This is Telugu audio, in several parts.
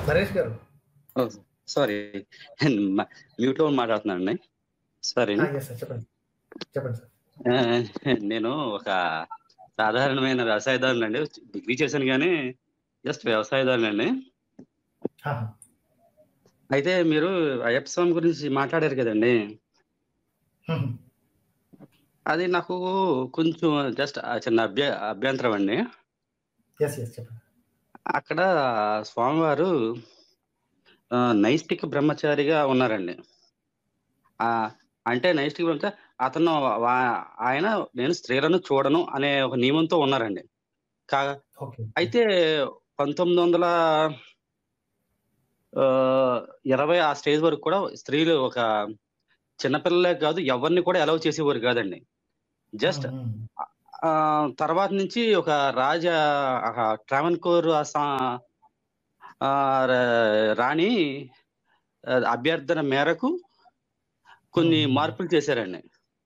నరేష్ గారు సారీ మ్యూట్ లో మాట్లాడుతున్నానండి సారీ ఎస్ సార్ చెప్పండి చెప్పండి సార్ నేను ఒక సాధారణమైన వ్యవసాయదారుని అండి డిగ్రీ చేశాను కానీ జస్ట్ వ్యవసాయదారుని అండి ఆహా. అయితే మీరు అయ్యప్ప స్వామి గురించి మాట్లాడారు కదండి హ్మ్. అది నాకు కొంచెం జస్ట్ చిన్న అభ్య అభ్యంతరం అండి ఎస్ ఎస్ చెప్పండి అక్కడ స్వామివారు ఆ, నైష్టిక బ్రహ్మచారిగా ఉన్నారండి ఆ అంటే నైష్టిక బ్రహ్మచారి అతను వా- ఆయన నేను స్త్రీలను చూడను అనే ఒక నియమంతో ఉన్నారండి కా ఓకే అయితే పంతొమ్మిది వందల ఆ, ఇరవై ఆ స్టేజ్ వరకు కూడా స్త్రీలు ఒక చిన్నపిల్లలే కాదు ఎవరిని కూడా అలౌ చేసేవారు కాదండి జస్ట్ హ్మ్, హ్మ్. ఆ తర్వాత నుంచి ఒక రాజ ట్రావెన్కోర్ ఆ సా- ఆ, ర- రాణి ఆ, అభ్యర్థన మేరకు కొన్ని Hmm. మార్పులు చేశారండి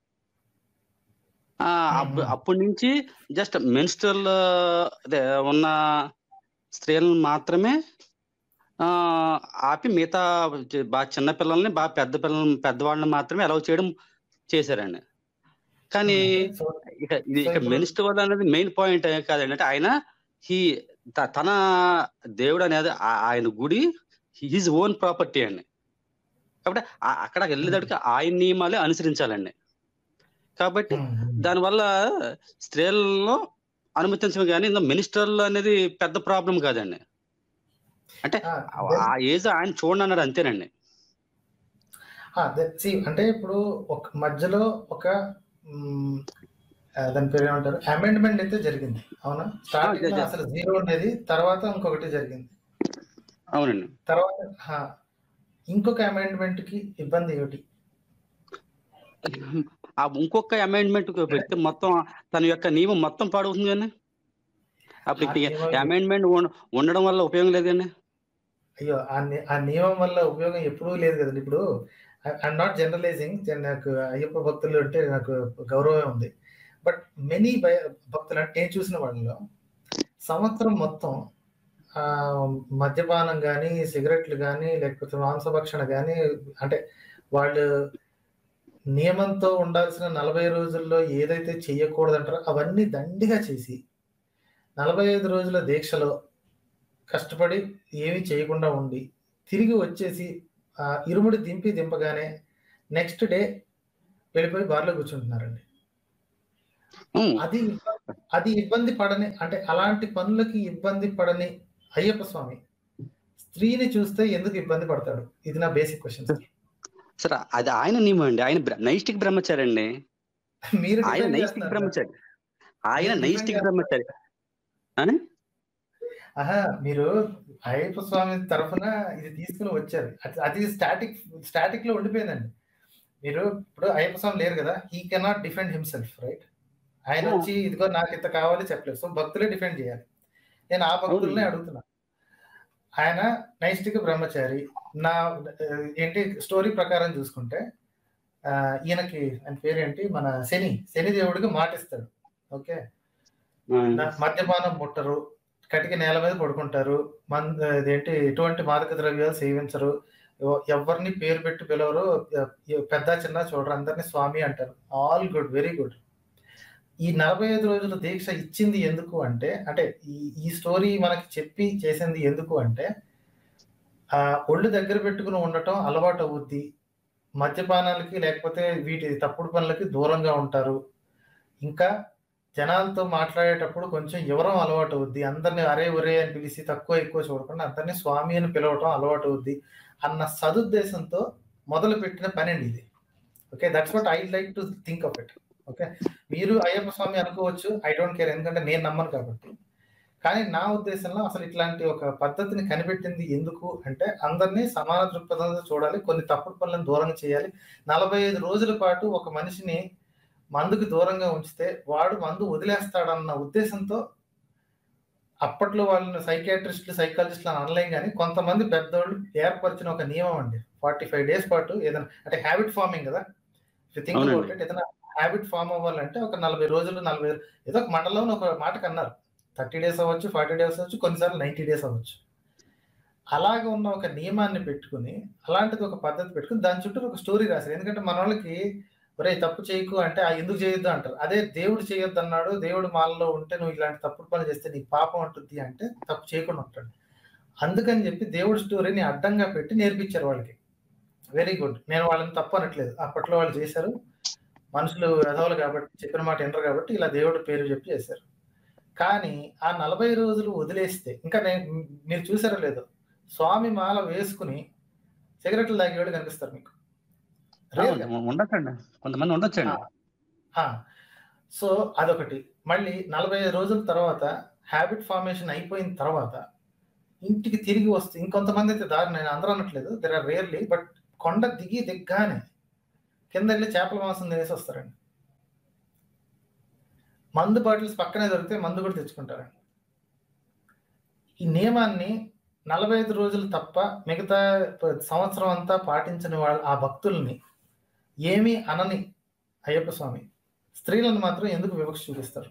ఆ, అప్పు- Hmm. అప్పటి నుంచి జస్ట్ మెన్స్ట్రల్ ఉన్న స్త్రీలను మాత్రమే ఆ, ఆపి మిగతా చి- బాగా చిన్న పిల్లల్ని బాగా పెద్ద పిల్లల్ని పెద్దవాళ్ళని మాత్రమే అలౌ చేయడం చేశారండి కానీ సో ఇక ఇది సో ఇక ఇప్పుడు- మినిస్టర్ అనేది మెయిన్ పాయింట్ కాదండి అంటే ఆయన హీ త- తన దేవుడు అనేది ఆ- ఆయన గుడి హిజ్ ఓన్ ప్రాపర్టీ అండి కాబట్టి ఆ- అక్కడ వెళ్ళేటట్టుగా ఆయన నియమాలే అనుసరించాలండి కాబట్టి హ్మ్, హ్మ్. దానివల్ల స్త్రీలలో అనుమతించడం కానీ ఇందులో మినిస్టర్లు అనేది పెద్ద ప్రాబ్లం కాదండి అంటే ఆ, ఆ ఏజ్ ఆయన చూడండి అన్నాడు అంతేనండి ఆ, ద- see, అంటే ఇప్పుడు ఒక మధ్యలో ఒక మ్, ఆ, దాని పేరు ఏమంటారు అమెండ్మెంట్ అయితే జరిగింది అవునా స్టార్టింగ్ లో జ- జ- అసలు జీరో ఉండేది తర్వాత ఇంకొకటి జరిగింది అవునండి తర్వాత ఆ, ఇంకొక అమెండ్మెంట్ కి ఇబ్బంది ఏమిటి ఆ ఇంకొక అమెండ్మెంట్ పెడితే మొత్తం తన యొక్క నియమం మొత్తం పాడవుతుంది కానీ అప్పుడు ఆ నియమం- అమెండ్మెంట్ ఉండడం వల్ల ఉపయోగం లేదండి అయ్యో ఆ ని- ఆ నియమం వల్ల ఉపయోగం ఎప్పుడూ లేదు కదండి ఇప్పుడు ఐఎమ్ నాట్ జనరలైజింగ్ నాకు అయ్యప్ప భక్తులు అంటే నాకు గౌరవం ఉంది బట్ మెనీ భక్తులు అంటే నేను చూసిన వాళ్ళలో సంవత్సరం మొత్తం ఆ, మద్యపానం కానీ సిగరెట్లు కానీ లేకపోతే మాంసభక్షణ కానీ అంటే వాళ్ళు నియమంతో ఉండాల్సిన నలభై రోజుల్లో ఏదైతే చెయ్యకూడదంటారో అవన్నీ దండిగా చేసి నలభై ఐదు రోజుల దీక్షలో కష్టపడి ఏమీ చేయకుండా ఉండి తిరిగి వచ్చేసి ఆ ఇరుముడి దింపి దింపగానే నెక్స్ట్ డే వెళ్ళిపోయి బార్లో కూర్చుంటున్నారండి ఉమ్, అది అది ఇబ్బంది పడని అంటే అలాంటి పనులకి ఇబ్బంది పడని అయ్యప్ప స్వామి స్త్రీని చూస్తే ఎందుకు ఇబ్బంది పడతాడు ఇది నా బేసిక్ క్వశ్చన్ సార్ సరే అది ఆయన నియమం అండి ఆయన బ్ర- నైష్టిక్ బ్రహ్మచారి అండి మీరు ఆయన defend నైష్టిక్ చేస్తున్నారు సార్. బ్రహ్మచారి ఆయన మీరు నైష్టిక్ defend బ్రహ్మచారి అని ఆహా మీరు అయ్యప్ప స్వామి తరఫున ఇది తీసుకుని వచ్చారు అది- అది స్టాటిక్ స్టాటిక్ లో ఉండిపోయిందండి మీరు ఇప్పుడు అయ్యప్ప స్వామి లేరు కదా he cannot defend himself right ఆయన Oh. వచ్చి ఇదిగో నాకు ఇంత కావాలి చెప్పలేదు సో భక్తులే డిఫెండ్ చేయాలి నేను ఆ భక్తులనే అవును. అడుగుతున్నా ఆయన నైష్టిక బ్రహ్మచారి నా ఆ, ఏంటి స్టోరీ ప్రకారం చూసుకుంటే ఆ, ఈయనకి ఆయన పేరేంటి మన శని శని దేవుడికి మాటిస్తాడు ఓకే నా- మద్యపానం ముట్టరు కటిక నేల మీద పడుకుంటారు మన్ ఇదేంటి ఎటువంటి మాదక ద్రవ్యాలు సేవించరు ఎవ- ఎవరిని పేరు పెట్టి పిలవరు ఎ- పెద్ద చిన్న చూడరు అందరినీ స్వామి అంటారు ఆల్ గుడ్ వెరీ గుడ్ ఈ నలభై ఐదు రోజుల దీక్ష ఇచ్చింది ఎందుకు అంటే అంటే ఈ ఈ స్టోరీ మనకి చెప్పి చేసింది ఎందుకు అంటే ఆ ఒళ్ళు దగ్గర పెట్టుకుని ఉండటం అలవాటు అవుద్ది మద్యపానాలకి లేకపోతే వీటి తప్పుడు పనులకి దూరంగా ఉంటారు ఇంకా జనాలతో మాట్లాడేటప్పుడు కొంచెం ఎవరం అలవాటు అవుద్ది అందరిని అరే ఒరే అని పిలిచి తక్కువ ఎక్కువ చూడకుండా అందరినీ స్వామి అని పిలవటం అలవాటు అవుద్ది అన్న సదుద్దేశంతో మొదలు పెట్టిన పని అండి ఇది okay that's what I like to think of it okay మీరు అయ్యప్ప స్వామి అనుకోవచ్చు ఐ డోంట్ కేర్ ఎందుకంటే నేను నమ్మను కాబట్టి కానీ నా ఉద్దేశంలో అసలు ఇట్లాంటి ఒక పద్ధతిని కనిపెట్టింది ఎందుకు అంటే అందరినీ సమాన దృక్పథంతో చూడాలి కొన్ని తప్పుడు పనులను దూరంగా చేయాలి నలభై ఐదు రోజుల పాటు ఒక మనిషిని మందుకు దూరంగా ఉంచితే వాడు మందు వదిలేస్తాడన్న ఉద్దేశంతో అప్పట్లో వాళ్ళని సైకాట్రిస్టులు సైకాలజిస్టులు అని అనలేం కానీ కొంతమంది పెద్దవాళ్ళు ఏర్పరిచిన ఒక నియమం అండి ఫార్టీ ఫైవ్ డేస్ పాటు ఏదైనా అంటే హ్యాబిట్ ఫార్మింగ్ కదా థింక్ అవునండి. అబౌట్ ఇట్ ఏదైనా హ్యాబిట్ ఫామ్ అవ్వాలంటే ఒక నలభై రోజులు నలభై ఏదో ఒక మండలంలో ఒక మాటకు అన్నారు థర్టీ డేస్ అవ్వచ్చు ఫార్టీ డేస్ అవ్వచ్చు కొన్నిసార్లు నైన్టీ డేస్ అవ్వచ్చు అలాగ ఉన్న ఒక నియమాన్ని పెట్టుకుని అలాంటిది ఒక పద్ధతి పెట్టుకుని దాని చుట్టూ ఒక స్టోరీ రాశారు ఎందుకంటే మన వాళ్ళకి ఒరే తప్పు చేయకు అంటే ఆ ఎందుకు చేయొద్దు అంటారు అదే దేవుడు చేయొద్దు అన్నాడు దేవుడు మాలలో ఉంటే నువ్వు ఇలాంటి తప్పుడు పనులు చేస్తే నీకు పాపం ఉంటుంది అంటే తప్పు చేయకుండా ఉంటాడు అందుకని చెప్పి దేవుడి స్టోరీని అడ్డంగా పెట్టి నేర్పించారు వాళ్ళకి వెరీ గుడ్ నేను వాళ్ళని తప్పు అనట్లేదు అప్పట్లో వాళ్ళు చేశారు మనుషులు ఎదవలు కాబట్టి చెప్పిన మాట వినరు కాబట్టి ఇలా దేవుడి పేరు చెప్పి చేశారు కానీ ఆ నలభై రోజులు వదిలేస్తే ఇంకా నేను మీరు చూసారో లేదో స్వామి మాల వేసుకుని సిగరెట్లు తాగేవాడు కనిపిస్తారు మీకు Rare గా. ఉండొచ్చండి కొంతమంది ఉండొచ్చండి ఆ, సో అదొకటి మళ్ళీ నలభై ఐదు రోజుల తర్వాత హ్యాబిట్ ఫార్మేషన్ అయిపోయిన తర్వాత ఇంటికి తిరిగి వస్తే ఇంకొంతమంది అయితే దారి నేను అందరూ అనట్లేదు దెర్ ఆర్ రేర్లీ బట్ కొండ దిగి దిగ్గానే కింద వెళ్ళి చేపల మాంసం తినేసి వస్తారండి మందు బాటిల్స్ పక్కనే దొరికితే మందు కూడా తెచ్చుకుంటారండి ఈ నియమాన్ని నలభై ఐదు రోజులు తప్ప మిగతా ప- సంవత్సరం అంతా పాటించిన వాళ్ళ ఆ భక్తుల్ని ఏమీ అనని అయ్యప్ప స్వామి స్త్రీలను మాత్రం ఎందుకు వివక్ష చూపిస్తారు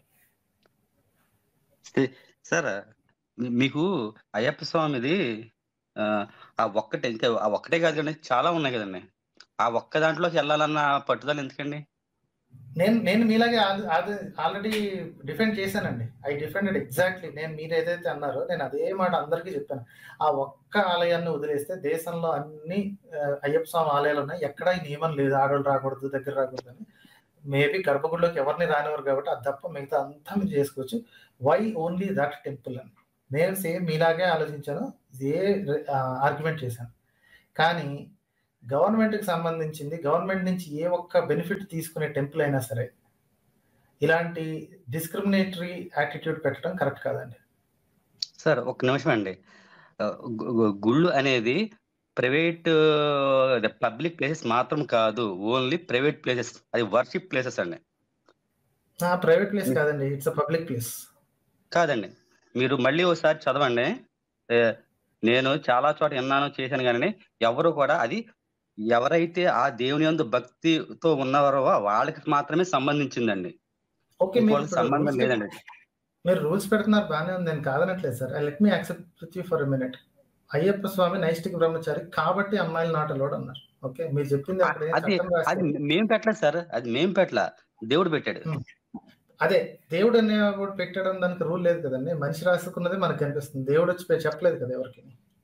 సార్ మీ- మీకు అయ్యప్ప స్వామిది ఆ, ఆ ఒక్కటే ఇంకా ఆ ఒక్కటే కాదు కదండి చాలా ఉన్నాయి కదండి ఆ ఒక్క దాంట్లోకి వెళ్ళాలన్న పట్టుదల ఎందుకండి నేను నేను మీలాగే ఆల్రెడీ డిఫెండ్ చేశానండి ఐ డిఫెండెడ్ ఎగ్జాక్ట్లీ నేను మీరు ఏదైతే అన్నారో నేను అదే మాట అందరికీ చెప్పాను ఆ ఒక్క ఆలయాన్ని వదిలేస్తే దేశంలో అన్ని ఆ, అయ్యప్ప స్వామి ఆలయాలు ఉన్నాయి ఎక్కడ ఈ నియమం లేదు ఆడవాళ్ళు రాకూడదు దగ్గర రాకూడదు అని మేబీ గర్భగుడిలోకి ఎవరిని రానివారు కాబట్టి అది తప్ప మిగతా అంతా మీరు చేసుకోవచ్చు వై ఓన్లీ దట్ టెంపుల్ అని నేను సేమ్ మీలాగే ఆలోచించాను ఏ ఆర్గ్యుమెంట్ చేశాను కానీ గవర్నమెంట్కి సంబంధించింది గవర్నమెంట్ నుంచి ఏ ఒక్క బెనిఫిట్ తీసుకునే టెంపుల్ అయినా సరే ఇలాంటి డిస్క్రిమినేటరీ యాటిట్యూడ్ పెట్టడం కరెక్ట్ కాదండి సార్ ఒక్క నిమిషం అండి ఆ, గు- గు- గుళ్ళు అనేది ప్రైవేట్ పబ్లిక్ ప్లేసెస్ మాత్రం కాదు ఓన్లీ ప్రైవేట్ ప్లేసెస్ అది వర్షిప్ ప్లేసెస్ అండి ప్రైవేట్ ప్లేస్ కాదండి ఇట్స్ అ పబ్లిక్ ప్లేస్ కాదండి మీరు మళ్ళీ ఒకసారి చదవండి ఏ, నేను చాలా చోట విన్నాను చేశాను కానీ ఎవరు కూడా అది ఎవరైతే ఆ దేవుని యందు భక్తితో ఉన్నారో వాళ్ళకి మాత్రమే సంబంధించిందండి ఓకే మీరు వాళ్ళకి ఇప్పుడు సంబంధం rules లేదండి మీరు రూల్స్ పెడుతున్నారు బాగానే ఉంది నేను కాదనట్లేదు sir let me accept with you for minute Ayyappa Swami నైష్టిక బ్రహ్మచారి కాబట్టి అమ్మాయిలు నాట లోడ్ అన్నారు ఓకే మీరు చెప్పింది అక్కడ ఏం అది చట్టం రాస్తే- అది మేం పెట్టలేదు సార్ అది మేం పెట్టలా దేవుడు పెట్టాడు అదే దేవుడు అనేవాడు పెట్టడం దానికి రూల్ లేదు కదండి మనిషి రాసుకున్నదే మనకు కనిపిస్తుంది దేవుడు వచ్చి పె- చెప్పలేదు కదా ఎవరికి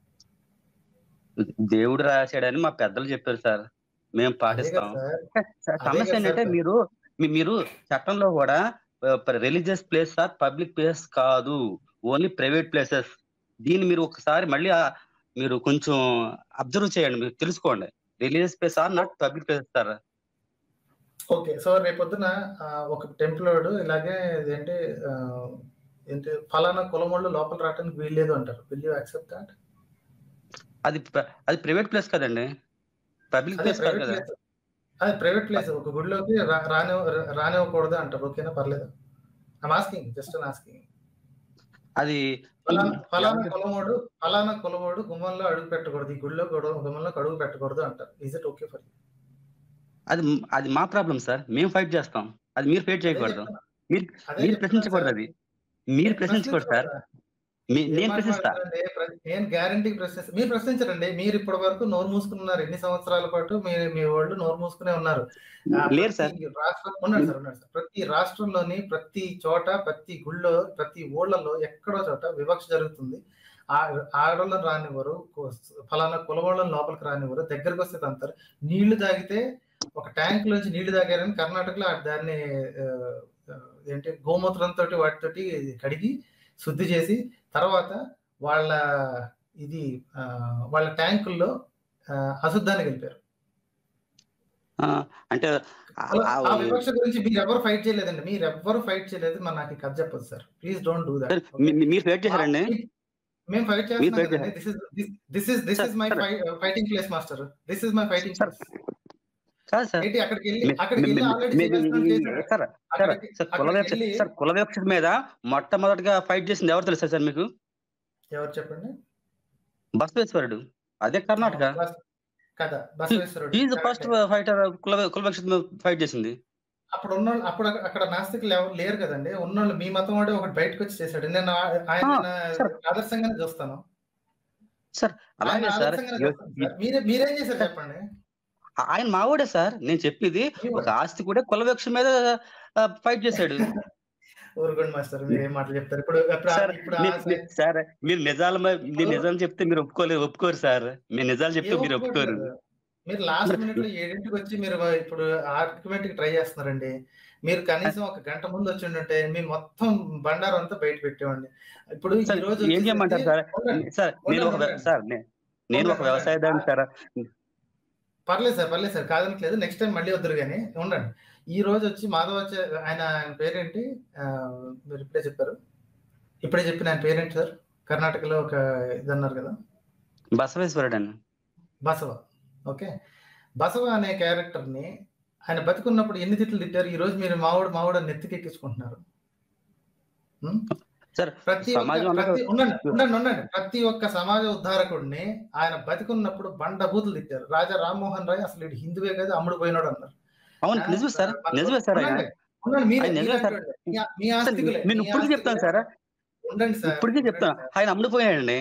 దేవుడు రాశాడని మా పెద్దలు చెప్పారు సార్ మేము అదే పాటిస్తాం కదా సార్ స- అదే సమస్య కదా ఏంటంటే సార్. మీరు మీ- మీరు చట్టంలో కూడా religious place or public place కాదు ఓన్లీ ప్రైవేట్ ప్లేసెస్ దీన్ని మీరు ఒకసారి మళ్ళీ ఆ- మీరు కొంచెం అబ్జర్వ్ చేయండి మీరు తెలుసుకోండి religious place are not public places sir okay so రేపొద్దున ఆ, ఒక టెంపుల్ వాడు ఇలాగే ఏంటి ఆ, ఏంటి ఫలానా కులం వాళ్ళు లోపల రావడానికి వీల్లేదు అంటారు విల్ యూ యాక్సెప్ట్ దాట్ అది ప్ర- అది ప్రైవేట్ ప్లేస్ కదండి పబ్లిక్ అదే ప్లేస్ కాదు ప్రైవేట్ కదా ప్లేస్ అదే ప్రైవేట్ ప్లేస్ ఒక గుడిలోకి రా- రాని రానివ్వకూడదు అంటారు ఓకేనా పర్లేదు ఐమ్ ఆస్కింగ్ జస్ట్ ఆస్కింగ్ అది ఫలానా ఫలానా ఎవరికి- కులమోడు ఫలానా కులమోడు గుమ్మంలో అడుగు పెట్టకూడదు ఈ గుడిలో గొడవ- గుమ్మంలోకి అడుగు పెట్టకూడదు అంటారు ఈజ్ ఇట్ ఓకే ఫర్ అది అది మా ప్రాబ్లం సార్ మేము ఫైట్ చేస్తాం అది మీరు ఫైట్ చేయకూడదు మీరు మీరు ప్రశ్నించకూడదు అది మీరు ప్రశ్నించకూడదు సార్ మీ- నేను ప్రశ్నిస్తా నేను గ్యారంటీ ప్రశ్నిస్తా మీరు ప్రశ్నించరండి మీరు ఇప్పటి వరకు నోరు మూసుకున్నారు ఎన్ని సంవత్సరాల పాటు మీరు మీ వాళ్ళు నోరు మూసుకునే ఉన్నారు ఆ, లేరు సార్. ప్రతి రాష్ట్రం ఉన్నాడు సార్ ఉన్నాడు సార్ ప్రతి రాష్ట్రంలోని ప్రతి చోట ప్రతి గుళ్ళో ప్రతి ఊళ్ళలో ఎక్కడో చోట వివక్ష జరుగుతుంది ఆ ఆడవాళ్ళని రానివ్వరు కు- ఫలానా కులవాళ్ళని లోపలికి రానివ్వరు దగ్గరకు వస్తే తంతారు నీళ్లు తాగితే ఒక ట్యాంక్ లోంచి నీళ్లు తాగారని కర్ణాటకలో ఆ దాన్ని ఆ, ఆ, ఏంటి గోమూత్రంతో వాటితోటి కడిగి శుద్ధి చేసి తర్వాత వాళ్ళ ఇది ఆ, వాళ్ళ ట్యాంకుల్లో ఆ, అశుద్ధాన్ని కలిపారు ఆ, అంటే ఆ- అలా ఆ- ఆ వివక్ష గురించి మీరు ఎవరు ఫైట్ చేయలేదండి మీరు ఎవరు ఫైట్ చేయలేదు మరి నాకు ఈ కథ చెప్పదు sir please don't do sir, that మీ- మీ- మీరు ఫైట్ చేశారండి మేము ఫైట్ మీరు చేస్తున్నాం fight కదండి this is this is this Sir, is my sir. Fighting place master this is my fighting Sir, కాదు సార్ ఏంటి అక్కడికి వెళ్ళి మీ- అక్కడికి మీ- వెళ్ళి మీ- ఆల్రెడీ మీ- చేశాడు సార్ సార్ అక్కడికి సార్ కుల అక్కడికి వివక్ష వెళ్ళి సార్ కుల వివక్ష మీద మొట్టమొదటిగా ఫైట్ చేసింది ఎవరు తెలుసా సార్ మీకు ఎవరు చెప్పండి బసవేశ్వరుడు అదే కర్ణాటక బస్- కదా బసవేశ్వరుడు ఈజ్ Correct. ఫస్ట్ ఫైటర్ కుల కుల వివక్ష మీద ఫైట్ చేసింది అప్పుడు ఉన్న అప్పుడు అక్కడ- అక్కడ నాస్తికులు ఎవరు లేరు కదండి ఉన్నోళ్ళు మీ మతం వాడే ఒకటి బయటకు వచ్చి చేశాడు నేను ఆ- ఆయన sir. ఆదర్శంగానే చూస్తాను సార్ ఆయన అలాగే సార్ ఆలస్యంగానే చేస్తాడు సార్. మీరే మీరేం చేశారు చెప్పండి ఆయన మావాడే సార్ నేను చెప్పేది మీ ఒక ఆస్తి కూడా కుల వివక్ష మీద ఫైట్ చేశాడు ఊరుకోండి మాస్టర్ మీరు ఏం మాటలు చెప్తారు ఇప్పుడు ఇప్పుడు ఆ- సార్ ఇప్పుడు ఆ మీ- మీ- సార్ మీరు నిజాలు మ- మీరు నిజాలు చెప్తే మీరు ఒప్పుకోలేరు ఒప్పుకోరు సార్ మీరు నిజాలు చెప్తే ఏం మీరు ఒప్పుకోరు ఒప్పుకోవట్లేదు. మీరు లాస్ట్ మినిట్ లో ఏడింటికి వచ్చి మీరు ఇప్పుడు ఆర్గ్యుమెంట్ ట్రై చేస్తున్నారండి మీరు కనీసం ఒక గంట ముందు వచ్చి ఉంటే మీ మొత్తం బండారం అంతా బయట పెట్టేవాడిని ఇప్పుడు ఈ సార్, రోజు ఏం వచ్చేసరికి- చేయమంటారు సార్ ఉండండి, సార్ నేను ఒక ఉండండి. సార్ నే- నేను ఒక ఉండండి, వ్యవసాయదారుని సార్ పర్లేదు సార్ పర్లేదు సార్ కాదనట్లేదు నెక్స్ట్ టైం మళ్ళీ వద్దరు కానీ ఉండండి ఈ రోజు వచ్చి మాధవ్ వచ్చే ఆయన ఆయన పేరేంటి ఆ, మీరు ఇప్పుడే చెప్పారు ఇప్పుడే చెప్పిన ఆయన పేరేంటి సార్ కర్ణాటకలో ఒక ఇది అన్నారు కదా బసవేశ్వరుడు అండి బసవ ఓకే బసవ అనే క్యారెక్టర్ ని ఆయన బతుకున్నప్పుడు ఎన్ని తిట్లు తిట్టారు ఈ రోజు మీరు మావాడు మావాడు అని నెత్తికెక్కించుకుంటున్నారు ఉం? సార్ ప్రతి ఒక్క- సమాజం అన్నది- ప్రతి ఉండండి ఉండండి ఉండండి ప్రతి ఒక్క సమాజ ఉద్ధారకుడిని ఆయన బతికున్నప్పుడు బండ బూతులు తిట్టారు రాజా రామ్మోహన్ రాయ్ అసలు వీడు హిందువే కదా అమ్ముడు పోయినాడు అన్నారు అవును నిజమే సార్ నిజమే సార్ ఆయన ఉండండి, ఉండండి, మీరే- ఆయన నిజమే మీరే సార్. అంటుండండి. మీ- మీ సార్, ఆస్తికులే, నేను మీ ఇప్పటికీ చెప్తాను ఆస్తికులే. సార్ ఉండండి సార్ ఇప్పటికీ చెప్తాను ఉండండి సార్. ఆయన అమ్ముడుపోయాడండి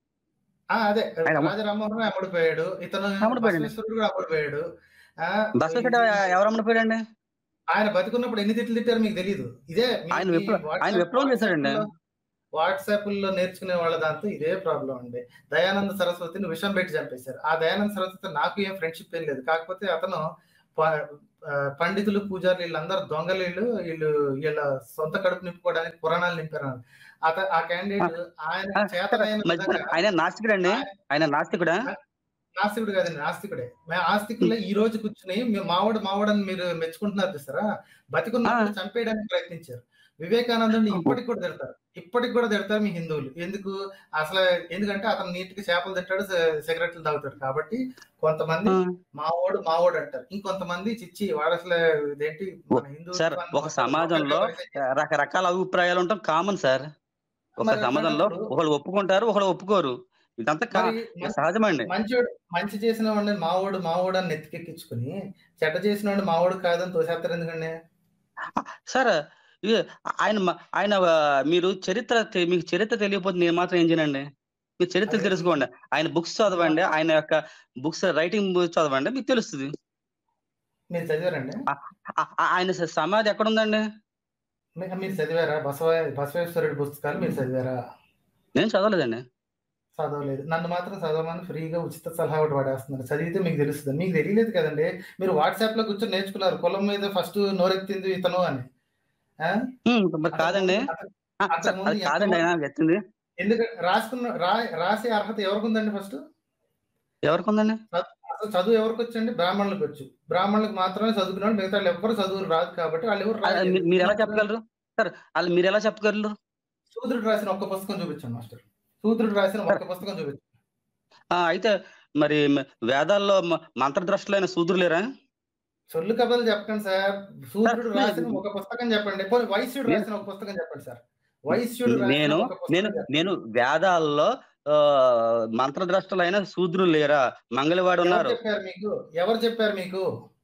ఆ, అదే ఆయన అమ్ము- రాజా రామ్మోహన్ రాయ్ అమ్ముడుపోయాడు ఇతను అమ్ముడుపోయాడు. బసవేశ్వరుడు కూడా అమ్ముడుపోయాడు ఆ, బసవేశ్వరుడు ఎవరు అమ్ముడుపోయాడండి ఆయన బతికున్నప్పుడు ఎన్ని తిట్లు తిట్టారు మీకు తెలియదు ఇదే మీ- ఆయన మీ విప్లవం- వాట్సాప్- ఆయన విప్లవం చేశాడండి. వాట్సాప్ లో నేర్చుకునే వాళ్ళ దాంతో ఇదే ప్రాబ్లం అండి దయానంద సరస్వతిని విషం పెట్టి చంపేశారు ఆ దయానంద సరస్వతి నాకు ఏం ఫ్రెండ్షిప్ ఏం లేదు కాకపోతే అతను ప- ఆ, పండితులు పూజారులు వీళ్ళందరూ దొంగలు వీళ్ళు వీళ్ళు వీళ్ళ సొంత కడుపు నింపుకోవడానికి పురాణాలు నింపారు అత ఆ క్యాండిడేట్ ఆయన చేతనైన మధ్య- విధంగా ఆయన నాస్తికుడండి ఆయన నాస్తికుడా నాస్తికుడు కాదండి నాస్తికుడే మే ఆస్తికుల్లో ఈ రోజు కూర్చుని మీ- మావాడు మావాడని మీరు మెచ్చుకుంటున్నారు చూస్తారా బతికున్నప్పుడు చంపేయడానికి ప్రయత్నించారు వివేకానందుని ఇప్పటికి కూడా తిడతారు ఇప్పటికి కూడా తిడతారు మీ హిందువులు ఎందుకు అసలు ఎందుకంటే అతను నీట్ గా చేపలు తింటాడు సి- సిగరెట్లు తాగుతాడు కాబట్టి కొంతమంది ఆ, మావోడు మావోడు అంటారు ఇంకొంతమంది చిచ్చి వాడు అసలు ఇదేంటి మన హిందూ సార్, ఒక సమాజంలో రకరకాల అభిప్రాయాలు ఉంటాం కామన్ సార్ ఒక మరి సమాజంలో అట్లాంటప్పుడు- ఒకళ్ళు ఒప్పుకుంటారు ఒకళ్ళు ఒప్పుకోరు ఇదంతా కా- మరి మంచి- సహజమండి మంచోడు మంచి చేసిన వాడిని మావోడు మావోడు అని నెత్తికెక్కించుకుని చెడ్డ చేసిన వాడిని మావోడు కాదని తోసేస్తారు ఎందుకండి సార్ ఇది ఆయన మ- ఆయన ఆ, మీరు చరిత్ర తె- మీకు చరిత్ర తెలియకపోతే నేను మాత్రం ఏం చేయనండి మీరు చరిత్ర అదే. తెలుసుకోండి ఆయన బుక్స్ చదవండి ఆయన యొక్క బుక్స్ రైటింగ్ చదవండి మీకు తెలుస్తుంది మీరు చదివారండి ఆ- ఆ- ఆయన స- సమాధి ఎక్కడ ఉందండి మీ- మీరు చదివారా బసవ బసవేశ్వరుడి పుస్తకాలు మీరు చదివారా నేను చదవలేదండి చదవలేదు నన్ను మాత్రం చదవమని ఫ్రీగా ఉచిత సలహా ఒకటి పడేస్తున్నారు చదివితే మీకు తెలుస్తుంది మీకు తెలియలేదు కదండి మీరు వాట్సాప్ లో కూర్చొని నేర్చుకున్నారు కులం మీద ఫస్ట్ నోరెత్తింది ఇతను అని ఆ? ఉమ్, మరి కాదండి అతను- ఆ, సార్, అంతకుముందు అది కాదండి ఆయన చెప్తుంది ఎందుకంటే రాసుకున్న రా రాసే అర్హత ఎవరికి ఉందండి ఫస్ట్ ఎవరికి ఉందండి అసలు చదువు ఎవరికి వచ్చండి బ్రాహ్మణులకు వచ్చు బ్రాహ్మణులకు మాత్రమే చదువుకున్న వాళ్ళు మిగతా వాళ్ళు ఎవ్వరు చదువులు రాదు కాబట్టి వాళ్ళు ఎవరు ఆ, రాయలేదు. మీ- మీరు ఎలా చెప్పగలరు సార్ వాళ్ళు మీరు ఎలా చెప్పగలరు శూద్రుడు రాసిన ఒక్క పుస్తకం చూపించండి మాస్టర్ శూద్రుడు రాసిన ఒక్క పుస్తకం చూపించండి ఆ, అయితే మరి మ- వేదాల్లో మ- మంత్రద్రష్టలైన శూద్రులేరా సొల్లు కథలు చెప్పండి సార్ శూద్రుడు సార్, రాసిన నేను- ఒక పుస్తకం చెప్పండి పోనీ వైశ్యుడు నేను- రాసిన ఒక పుస్తకం చెప్పండి సార్ వైశ్యుడు రాసిన నేను ఒక పుస్తకం నేను చెప్పండి. నేను వేదాల్లో ఆ, మంత్రద్రష్టలైన శూద్రులు లేరా మంగళవాడు ఎవరు ఉన్నారు చెప్పారు మీకు ఎవరు చెప్పారు మీకు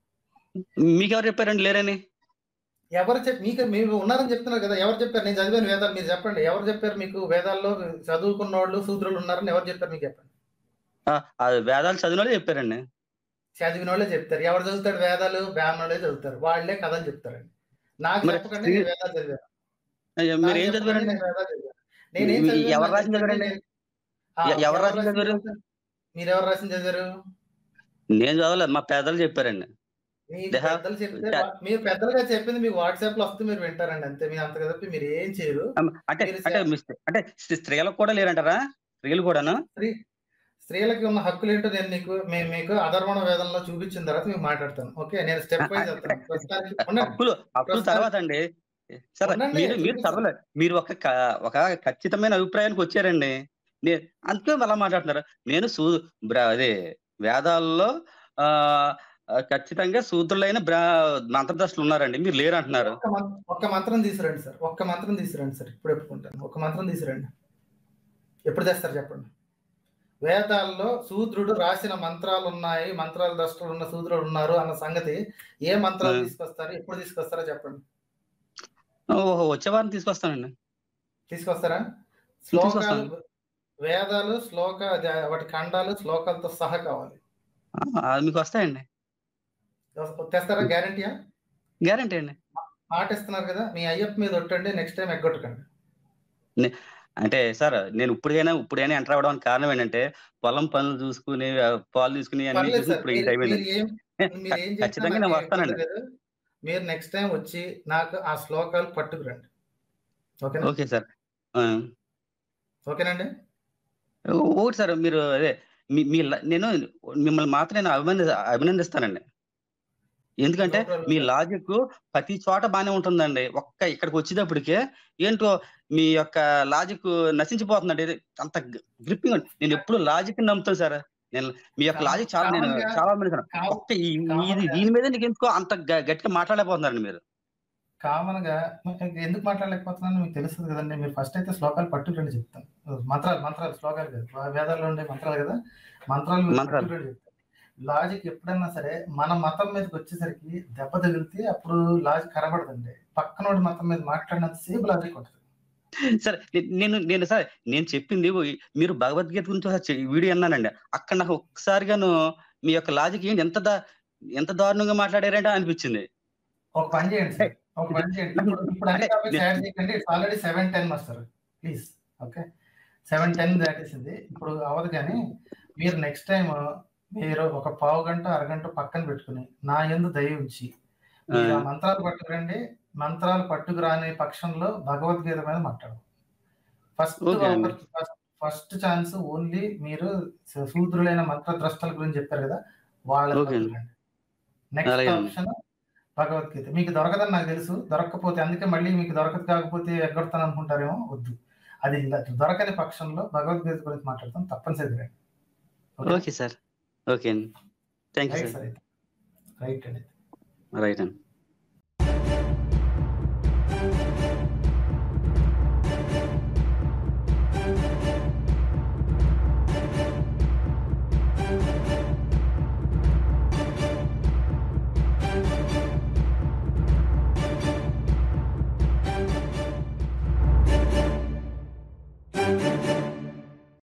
మీకెవరు చెప్పారండి లేరని ఎవరు చెప్ మీకు మీరు ఉన్నారని చెప్తున్నారు కదా ఎవరు చెప్పారు నేను చదివాను వేదాలు మీరు చెప్పండి ఎవరు చెప్పారు మీకు వేదాల్లో చదువుకున్న వాళ్ళు శూద్రులు ఉన్నారని ఎవరు చెప్పారు మీకు చెప్పండి ఆ, ఆ వేదాలు చదివిన వాళ్ళే చెప్పారండి చదివిన వాళ్ళే చెప్తారు ఎవరు చదువుతాడు వేదాలు బ్రాహ్మణులే చదువుతారు వాళ్ళే కథలు చెప్తారండి నాకు మరి చెప్పకండి స్త్రీ- నేను వేదాలు చదివాను అయ్యో, నాకు మీరు ఏం చెప్పకండి, చదివారండి నేను వేదాలు చదివాను. నేనేం మీ- చదివాను ఎవరు నాకు రాసింది చెప్పండి, చదివారండి? నేను- ఆ, ఎ- ఎవరు రాసింది చదివారు? మీరు ఎవరు రాసింది చదివారు నేను చదవలేదు మా పెద్దలు చెప్పారండి మీకు They have- పెద్దలు చెప్తే that- వా- మీరు పెద్దలుగా చెప్పింది మీకు వాట్సాప్ లో వస్తే మీరు వింటారండి అంతే మీరు అంత తప్పి మీరు ఏం చేయరు అమ్, అంటే మీరు అంటే మీ- అంటే స్త్రీ- స్త్రీలకు కూడా లేరంటారా స్త్రీలు కూడాను స్త్రీ స్త్రీలకి ఉన్న హక్కులు ఏంటో నేను మీకు మేము మీకు అధర్వణ వేదంలో చూపించిన తర్వాత మీకు మాట్లాడతాను ఓకే నేను స్టెప్ వైజ్ వెళ్తాను ప్రస్తుతానికి ఉండండి. హక్కులు హక్కులు ప్రస్తుతానికి- తర్వాత అండి సరే ఉండండి, మీరు మీరు చూపిస్తాను. చదవలేదు మీరు ఒక క- ఒక ఖచ్చితమైన అభిప్రాయానికి వచ్చారండి నేను అందుకే అలా మాట్లాడుతున్నారు నేను సూ బ్ర- అదే వేదాల్లో ఆ ఆ, ఖచ్చితంగా శూద్రులైన బ్రా మంత్రదర్శులు ఉన్నారండి మీరు లేరు అంటున్నారు ఒక్క మం- ఒక్క మంత్రం తీసుకురండి సార్ ఒక్క మంత్రం తీసుకురండి సార్ ఇప్పుడు ఒప్పుకుంటాను ఒక్క మంత్రం తీసుకురండి ఎప్పుడు తెస్తారు చెప్పండి వేదాల్లో శూద్రుడు రాసిన మంత్రాలు ఉన్నాయి మంత్రాల దృష్టిలో ఉన్న శూద్రుడు ఉన్నారు అన్న సంగతి ఏ మంత్రాలు ఆ. తీసుకొస్తారు ఎప్పుడు తీసుకొస్తారో చెప్పండి ఓహో వచ్చే వారం తీసుకొస్తానండి తీసుకొస్తారా తీసుకొస్తాను. శ్లోకాలు వేదాలు శ్లోక అదే వాటి ఖండాలు శ్లోకాలతో సహా కావాలి ఆ, అది మీకు వస్తాయండి తెస్తారా గ్యారంటీయా గ్యారంటీ అండి మాట ఇస్తున్నారు కదా మీ అయ్యప్ప మీద ఒట్టండి నెక్స్ట్ టైం ఎగ్గొట్టకండి అంటే సార్ నేను ఇప్పుడైనా ఇప్పుడైనా ఎంటర్ అవ్వడానికి కారణం ఏంటంటే పొలం పనులు చూసుకుని ఆ, పాలు చూసుకుని అన్ని పర్లేదు చూసుకుని సార్ ఇప్పుడు ఈ మీరు టైం మీరు ఏం మీరు ఏం చేసినా ఖచ్చితంగా నాకు నేను ఏం వస్తానండి ఇబ్బంది లేదు. మీరు నెక్స్ట్ టైం వచ్చి నాకు ఆ శ్లోకాలు పట్టుకురండి ఓకేనా ఓకే సార్ ఆ, ఓకేనండి ఒకటి సార్ మీరు అదే మీ మీ ల- నేను మిమ్మల్ని మాత్రం నేను అభినంది అభినందిస్తానండి ఎందుకంటే No problem, మీ sir. లాజిక్ ప్రతి చోట బానే ఉంటుందండి ఒక్క ఇక్కడికి వచ్చేటప్పటికే ఏంటో మీ యొక్క లాజిక్ నశించిపోతుందండి ఇది అంత గ్రిప్పింగ్ నేను ఎప్పుడు లాజిక్ నమ్ముతాను సార్ నేను మీ యొక్క కామన్- లాజిక్ చాలా నేను కామన్గా- చాలా మంది కామ- ఒక్క ఈ- ఇది కామన్గా- దీని మీద నీకు ఎందుకో అంత గ- గట్టిగా మాట్లాడలేకపోతున్నారండి మీరు కామన్ గా ఎందుకు మాట్లాడలేకపోతున్నాను మీకు తెలుస్తుంది కదండి మీరు ఫస్ట్ అయితే శ్లోకాలు పట్టుకురండి చెప్తాను మంత్రాలు మంత్రాలు శ్లోకాలు కదా వేదాల్లో ఉండే మంత్రాలు కదా మంత్రాలు మీరు మంత్రాలు. పట్టుకురండి చెప్తాను లాజిక్ ఎప్పుడైనా సరే మన మతం మీదకి వచ్చేసరికి దెబ్బ తగిలితే అప్పుడు లాజిక్ కనబడదండి పక్కనోడి మతం మీద మాట్లాడినంత సేపు లాజిక్ ఉంటుంది సరే నే- నేను నేను సార్ నేను చెప్పింది ఓ- మీరు భగవద్గీత గురించి ఒకసారి చె- వీడియో అన్నానండి అక్కడ నాకు ఒక్కసారిగాను మీ యొక్క లాజిక్ ఏంటి ఎంత దా ఎంత దారుణంగా మాట్లాడారంటే అనిపించింది ఒక పని చేయండి సార్ ఒక పని చేయండి ఇప్పుడు ఇప్పుడు అన్ని టాపిక్స్ యాడ్ చేయకండి it's already seven ten master please okay seven ten దాటేసింది ఇప్పుడు అవ్వదు కానీ మీరు నెక్స్ట్ టైం మీరు ఒక పావు గంట అరగంట పక్కన పెట్టుకుని నా ఎందు దయ ఉంచి మీరు ఆ మంత్రాలు పట్టుకురండి మంత్రాలు పట్టుకురాని పక్షంలో భగవద్గీత మీద మాట్లాడు ఫస్ట్ Okay అండి. ఫస్ట్ ఛాన్స్ ఓన్లీ మీరు శూద్రులైన మంత్రద్రష్టల గురించి చెప్పారు కదా వాళ్ళ Okay అండి. నెక్స్ట్ అలాగే అండి. ఆప్షన్ భగవద్గీత మీకు దొరకదని నాకు తెలుసు దొరకకపోతే అందుకే మళ్ళీ మీకు దొరకదు కాకపోతే ఎగ్గొడతాను అనుకుంటారేమో వద్దు అది ఇలా దొరకని పక్షంలో భగవద్గీత గురించి మాట్లాడతాం తప్పనిసరిగా రండి. Okay? ఓకే సార్ ఓకే అండి thank you right sir sir అయితే రైట్ అండి రైట్ అండి